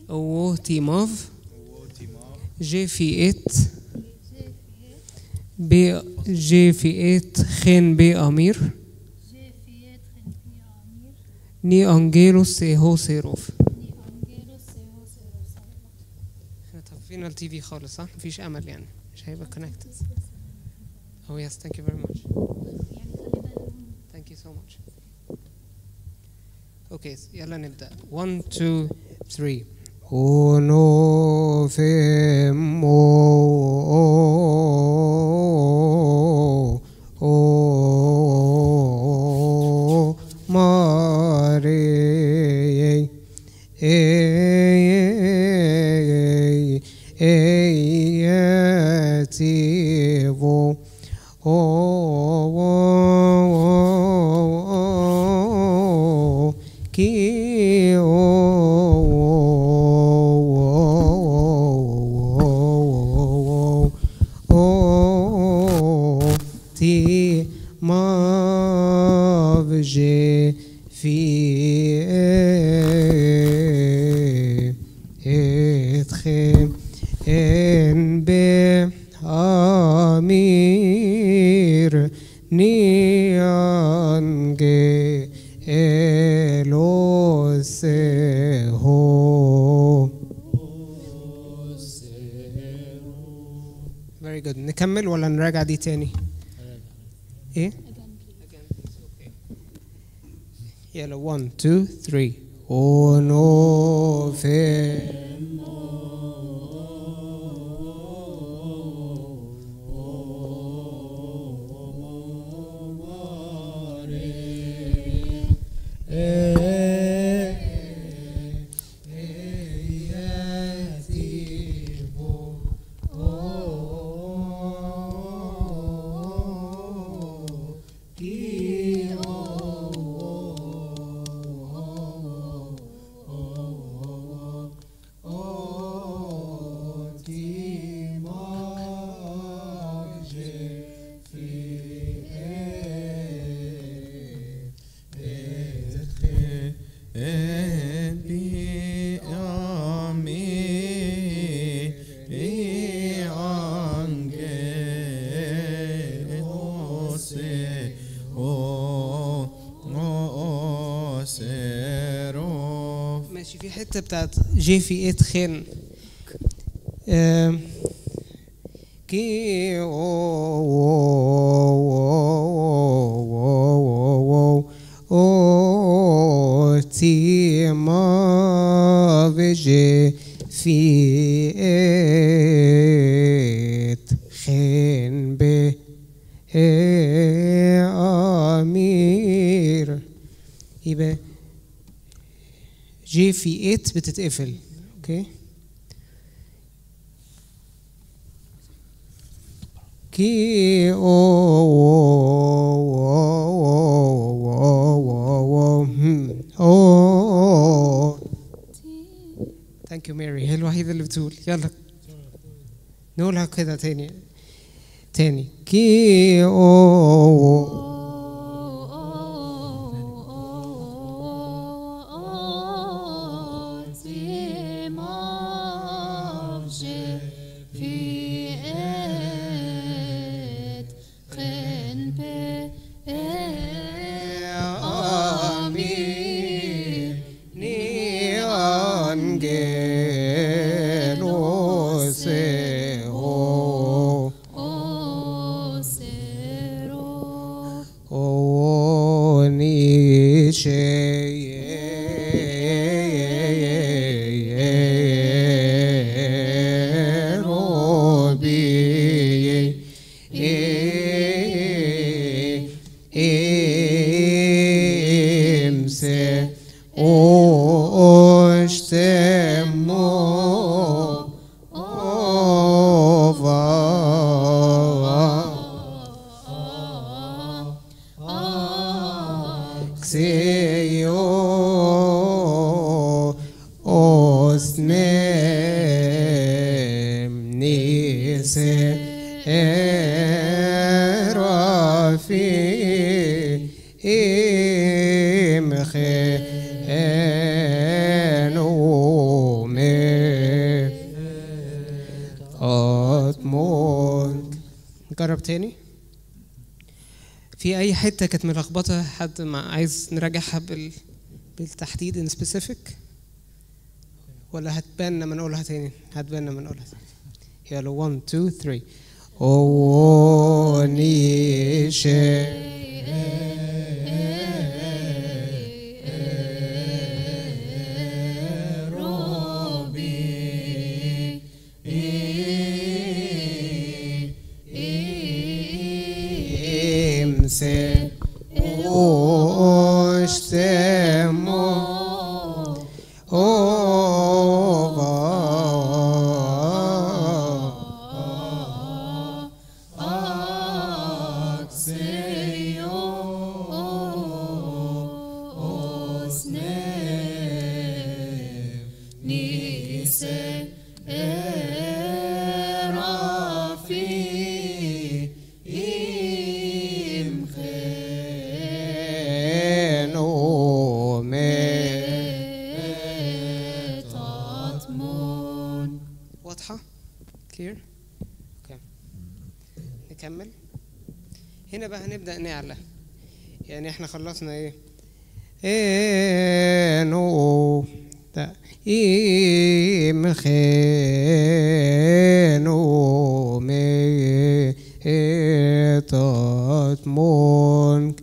او تيماف جي في ات بي جي في ات خين بي امير J'ai fait être une fille amir, ني انجيلوس سيهو سيروف ni angelos seho seho احنا طفينا التي في خالص صح مفيش امل يعني مش هيبقى كونكتد Oh yes, thank you very much. يعني خلينا Thank you so much. Okay, so يلا نبدأ. One, two, three. Uno femo o mare ei ei etivo o ki o ti mavje fi etchem en be amir niange eloseho Very good. نكمل ولا نراجع دي تاني؟ ايه؟ يلا 1 2 3 Uno femo ماشي في حته بتاعت جي في ايت خين آم، كي او او تي ما بجي في ايت خين بي امير يبقى جي في 8 بتتقفل اوكي كي او او ثانك يو ماري هي الوحيده اللي بتقول يلا نقولها كده تاني تاني كي او Amir, ni angelos eo. O niche imse o نجرب تاني في اي حته كانت ملخبطه حد ما عايز نراجعها بال بالتحديد in specific ولا هتبان لما نقولها تاني هتبان لما نقولها تاني يلا 1 2 3 أونيشي إمسي أشتمو واضحة؟ كلير؟ اوكي نكمل هنا بقى هنبدأ نعلى يعني احنا خلصنا ايه؟ إيه نو تا إيم خينو مي إتات مونك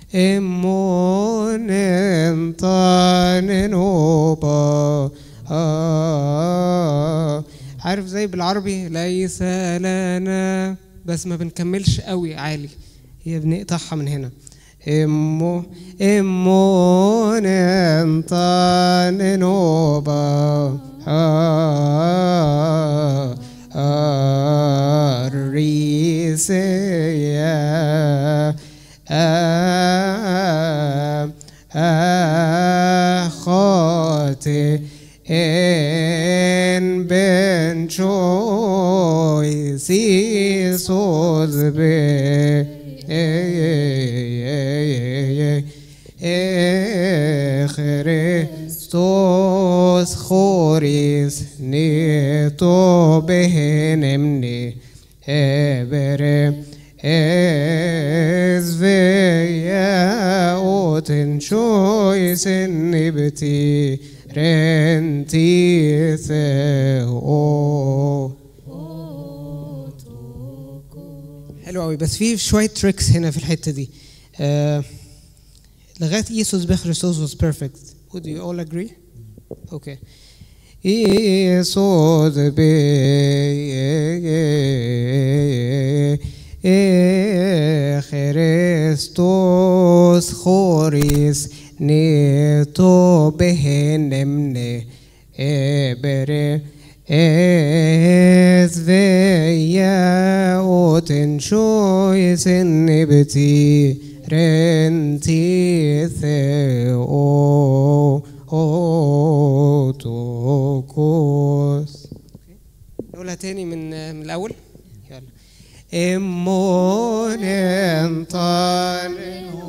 إمون انطان نوبا آه عارف زي بالعربي ليس لنا بس ما بنكملش قوي عالي هي بنقطعها من هنا إمو إمون انطان نوبا آه آه الريسيا آه آه خاطئ إن بن شوي سيسوز بي خريستوس خوريس نيتو بهنمني ابرم از فيا اوتن شويس نبتي رنتي ثو حلو قوي بس في شويه تريكس هنا في الحته دي آه لغايه ايسوس بخريستوس was perfect would you all agree okay ايسوس خريستوس خوريس نيتو بهنمني ابري Ez veia oten shois in nibti renti the o o tokos نقولها تاني من من الأول يلا إمون انطان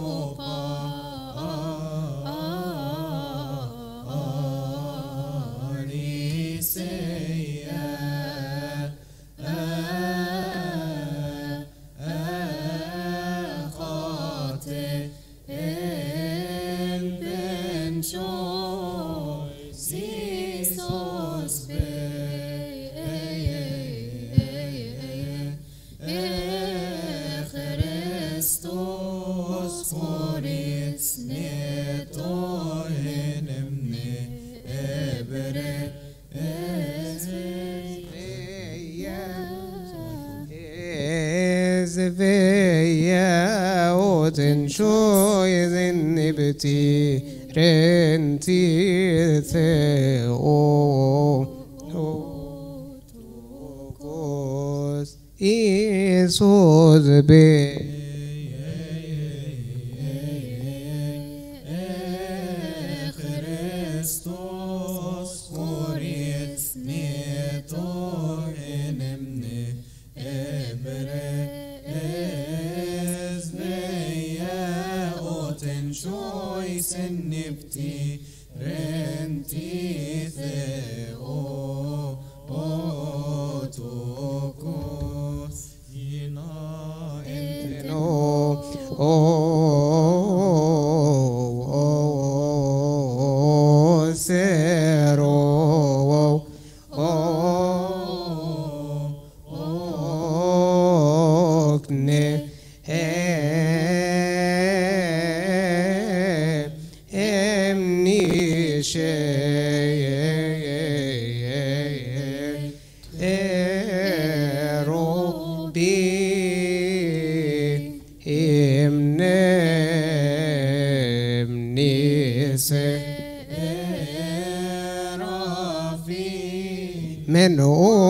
Ez veia oten shois in nibti renti the o kos isos be Ina من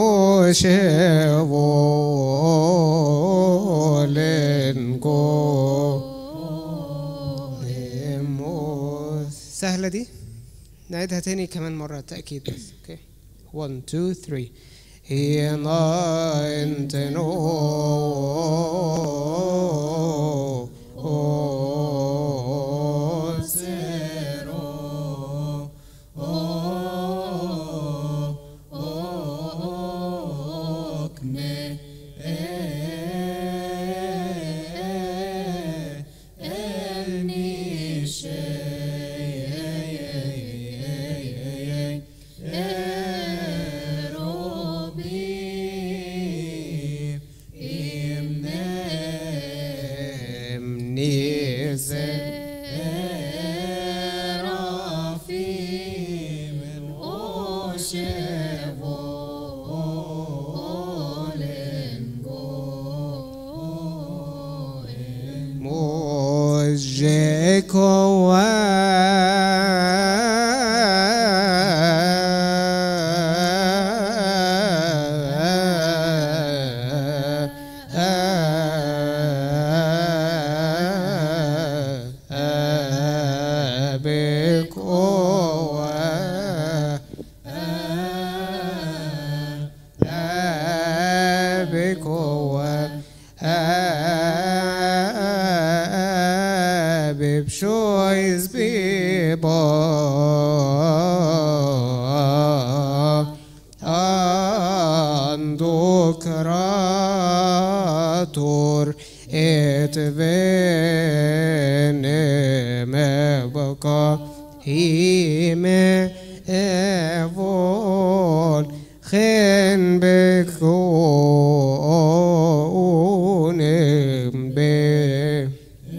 سهلة دي نعيدها تاني كمان مرة تأكيد بس اوكي 1 2 3 هنا انت بشويز بيبا عندك راتور اتفين ما بقى هيما ايفون خين بكون بي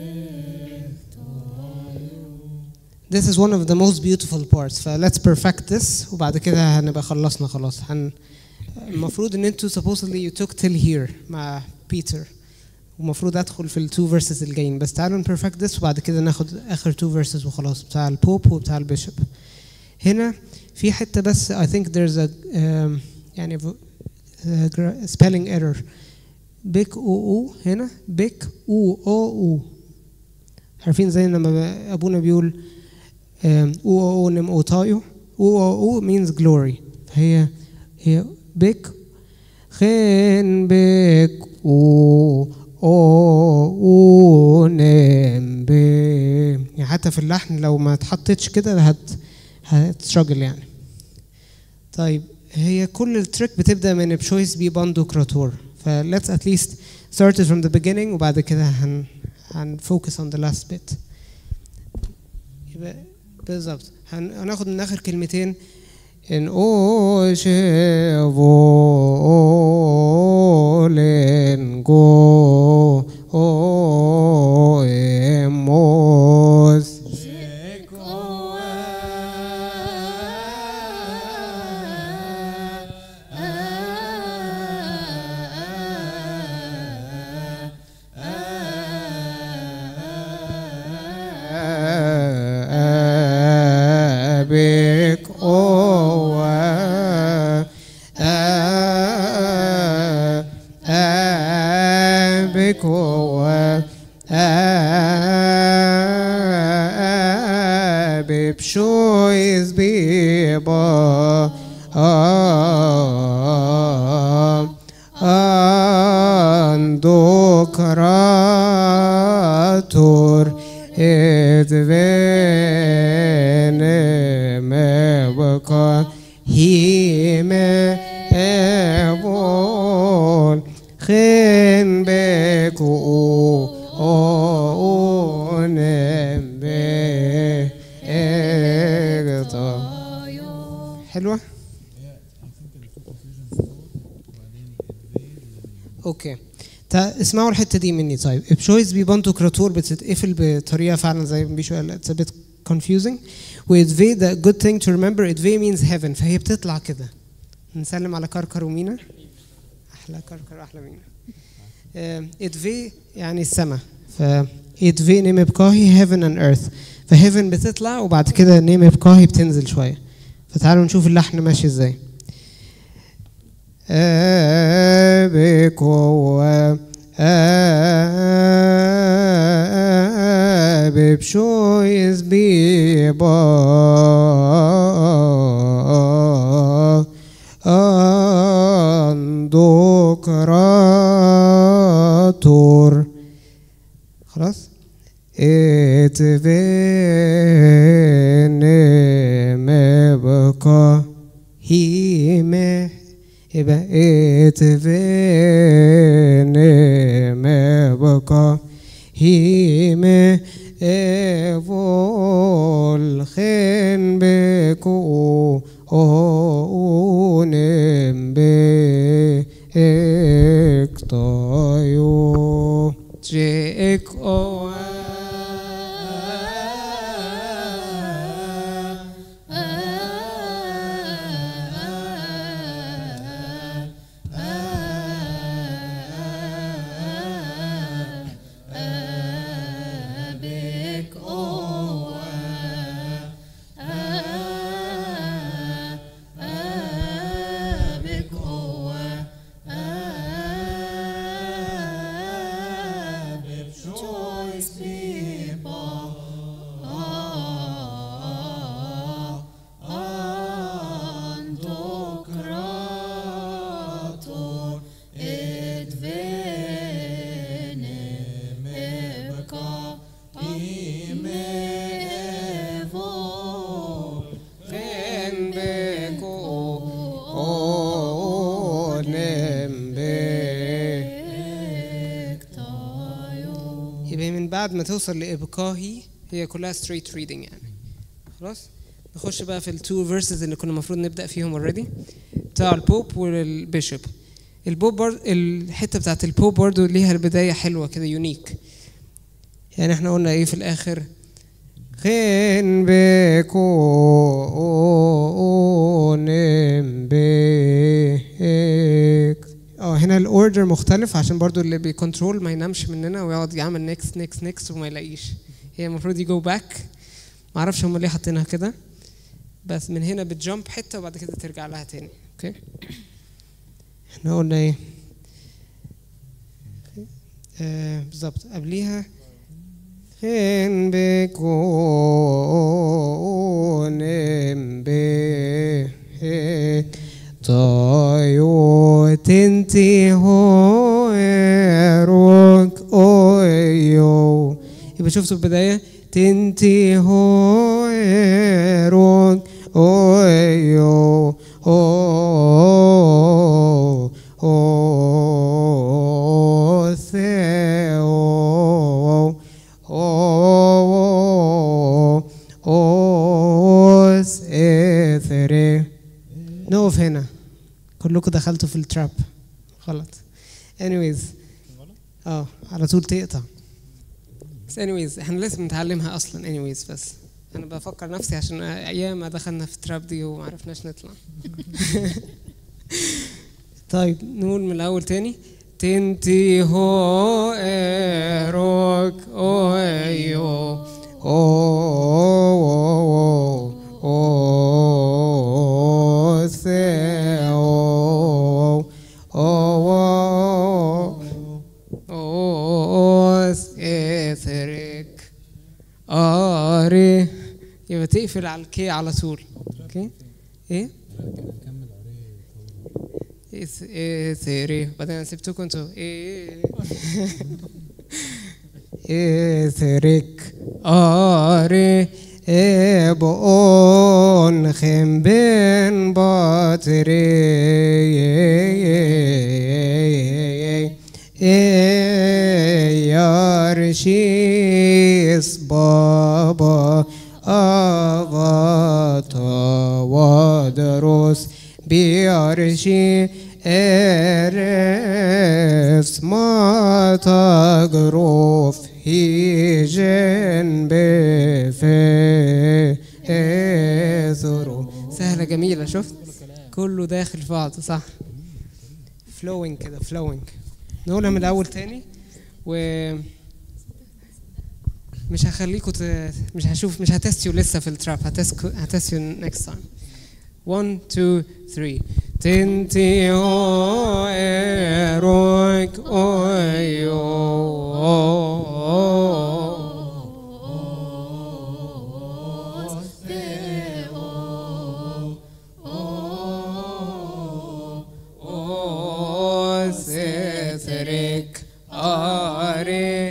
This is one of the most beautiful parts ف let's perfect this وبعد كده هنبقى خلصنا خلاص هن المفروض ان انتوا supposedly you took till here مع بيتر ومفروض ادخل في التو فيرسز الجايين بس تعالوا perfect this وبعد كده ناخد اخر تو فيرسز وخلاص بتاع البوب وبتاع البيشوب هنا في حته بس I think there's a um, يعني ف- uh, gra- spelling error بيك او او هنا بيك او او او عارفين زي لما ابونا بيقول um, او او نم اوتايو او او او means glory فهي هي بيك خين بيك او او او نم بي يعني حتى في اللحن لو ما اتحطتش كده هت هتشتغل يعني طيب هي كل التريك بتبدا من بشويس بي باندو كراتور ف let's at least start it from the beginning وبعد كده هن هن focus on the last bit يبقى بالظبط هن- هناخد من اخر كلمتين ان او شيفولين جو او اموس أبيك أو أبيك أو أبي بشويز بيبا عندك راتور ادفين ما بقى هيما ابون خين بكو اونم بي حلوة؟ اوكي تا اسمعوا الحته دي مني طيب بشويس بيبانتو كراتور بتتقفل بطريقه فعلا زي ما بيشو قال اتس بيت confusing وإدفي the good thing to remember إدفي means heaven فهي بتطلع كده نسلم على كركر ومينا أحلى كركر أحلى مينا إدفي يعني السماء ف إدفي نيم بقاهي heaven and earth فهيفن بتطلع وبعد كده نيم بقاهي بتنزل شوية فتعالوا نشوف اللحن ماشي ازاي أبك هو أبب شويز بيبا أندوكراتور خلاص اتفين مبقى هيمه يبقى اتفين مبقى هيمه ايفول خين بكو اونم بكتايو جيك او خين بكو اونم يبقى من بعد ما توصل لإبقاهي هي كلها straight reading يعني خلاص نخش بقى في التو فيرسز اللي كنا المفروض نبدأ فيهم اوريدي بتاع البوب والبيشوب البوب بر... الحتة بتاعت البوب برضو ليها البداية حلوة كده يونيك يعني احنا قلنا ايه في الآخر خين بكو اونم بيك اه هنا الاوردر مختلف عشان برضو اللي بيكنترول ما ينامش مننا ويقعد يعمل نيكست نيكست نيكست وما يلاقيش هي المفروض يجو باك ما اعرفش هم ليه حاطينها كده بس من هنا بتجامب حته وبعد كده ترجع لها تاني اوكي احنا قلنا ايه آه بالظبط قبليها خين بكون بيك طايو تنتي هو روك اويو يبقى شفتوا البداية تنتي هو روك اويو او او ثيو او او ثري نقف هنا كلكم دخلتوا في التراب غلط anyways اه على طول تقطع بس anyways احنا لسه بنتعلمها اصلا anyways بس انا بفكر نفسي عشان ايام ما دخلنا في التراب دي وما عرفناش نطلع طيب نقول من الاول تاني تنتي هو ايروك او ايو او او ثيو او او اثرك اري يبقى تقفل على الكي على طول اوكي ايه إث- إثري بعدين أنا سبتكم انتوا إيه إثرك آري إبون خم بن باتري يارشيس بابا أغاتا ودروس بيارشي إرس ما تغروف هيجن بفاثرو سهلة جميلة شفت كله داخل في بعض صح فلوينج كده فلوينج نقولها من الأول تاني و مش هخليكوا ت... مش هشوف مش هتستيو لسه في التراب هتسكو هتستيو next time 1 2 3 تنتي هو ايروك سيثرك آري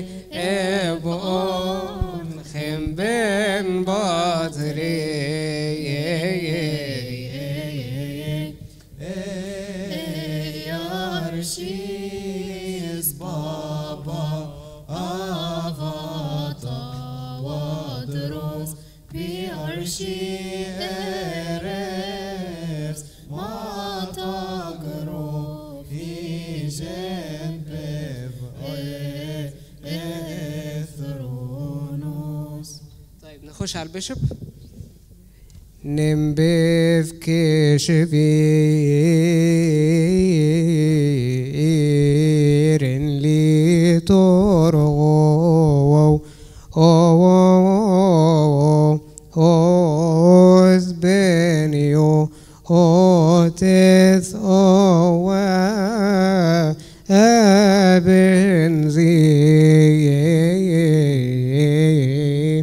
ابون خمبن باطري Yarşiz baba avata vadros bir arşi erefs mata gro fijen bev ethronos طيب نخش على البيشوب نمبف كشفير لي تورو اوز بنيو اوتث او ابن زي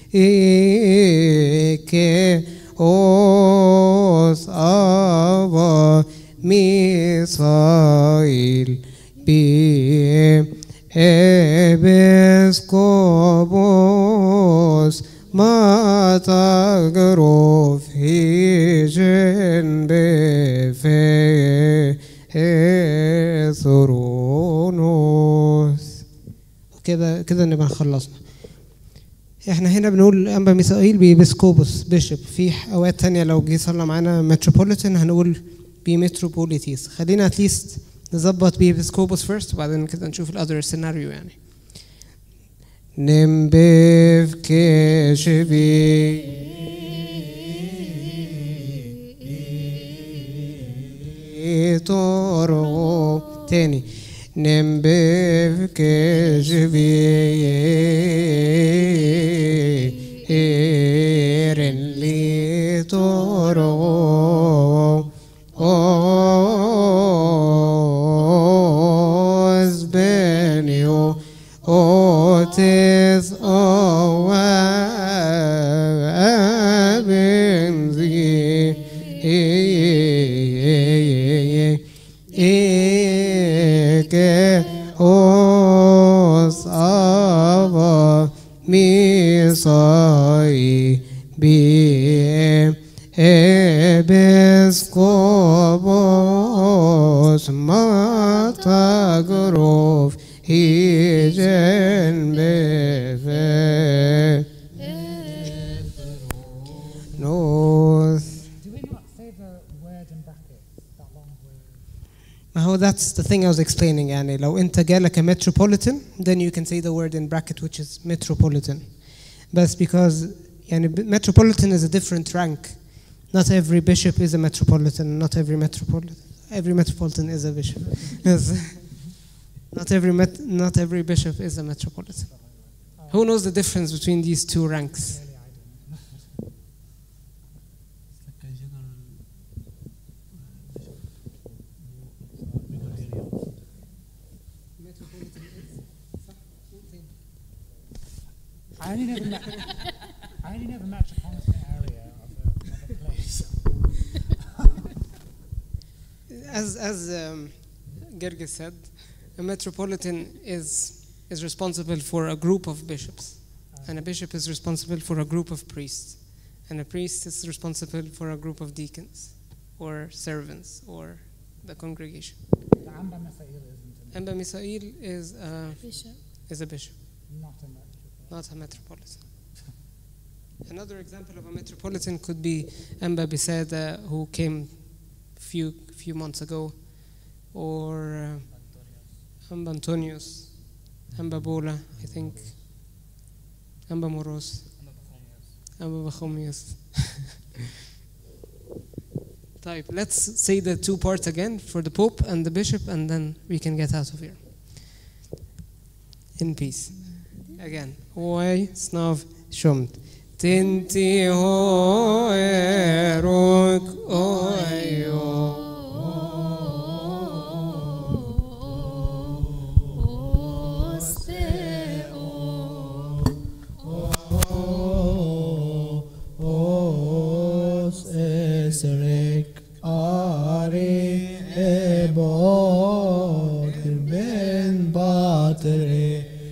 que os ava misail bi ebeskobos matagrof hijen befe ثرونوس كده كده نبقى خلصنا احنا هنا بنقول انبا ميسائيل بيبسكوبوس بيشوب في اوقات تانية لو جه صلى معانا متروبوليتان هنقول بمتروبوليتيس خلينا اتليست نظبط بيبسكوبوس فيرست وبعدين كده نشوف الاذر سيناريو يعني نمبف كشبي تورو تاني نمبف كشبي لي تورو اوز بنيو اوتس او بنزي إيكي أوس أبا ميساي بي إبسكوبوس ما تغروف هيجن بفي نوث Do we not say the word in brackets, that long word? ما هو that's the thing I was explaining يعني لو انت جالك a metropolitan then you can say the word in bracket which is metropolitan بس because يعني ب- metropolitan is a different rank not every bishop is a metropolitan not every metropolitan every metropolitan is a bishop yes. not every met, not every bishop is a metropolitan who knows the difference between these two ranks I only never met. I only never metropolitan area of a, of a place. as as um, Gerges said, a metropolitan is is responsible for a group of bishops, and a bishop is responsible for a group of priests, and a priest is responsible for a group of deacons, or servants, or the congregation. The Amba Misail isn't an, Amba Misail is a, Bishop. is a bishop, not a metropolitan. not a metropolitan. Another example of a metropolitan could be Amba Biseda, who came few few months ago, or uh, Amba Antonius, Amba Bola, I think, أنبا موروس أنبا بخوميوس طيب let's say the two parts again for the Pope and the Bishop and then we can get out of here in peace again Oi snav shumt Tinti ho erok oyo Os esrek ari ebot ben batre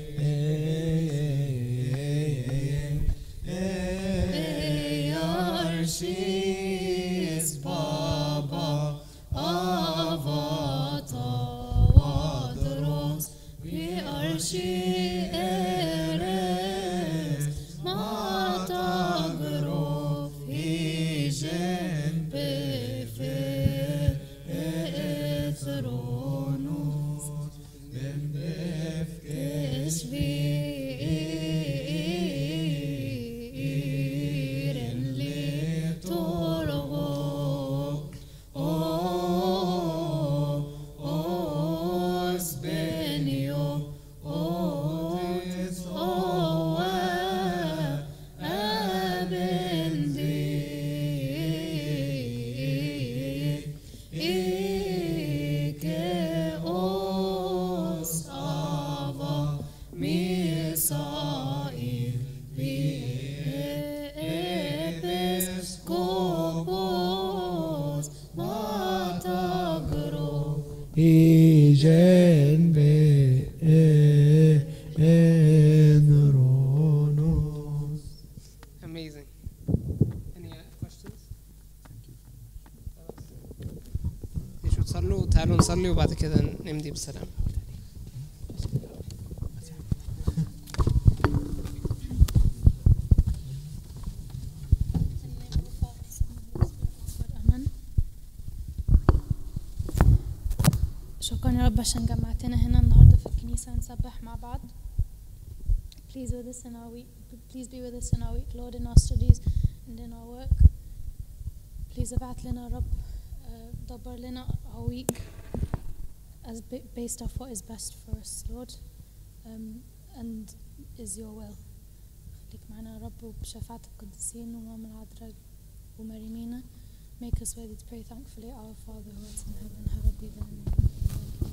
Arshis Baba Avata Vadros Vi Arshi Eres Mata Grof Hijen Befer Ethronus Ben Befkesh Viren Li Torgo Os Benio Os Owe Abendi Ike Os Ava Misail Episcopos Matagro Ijen be enronos. Amazing. Any uh, questions? ايش تصلوا تعالوا نصلي وبعد كده نمضي بسلام آمين. شكرا يا رب عشان جمعتنا هنا النهارده في الكنيسة نسبح مع بعض. Please with us in our week. Please be with us in our week, Lord, in our studies and in our work. Please ابعت لنا يا رب آه، دبر لنا our week as ba- based off what is best for us, Lord, um, and is your will. خليك معنا يا رب وبشفاعة القديسين وماما العذراء ومريمينا Make us worthy to pray thankfully, Our Father who art in heaven, hallowed be thy name.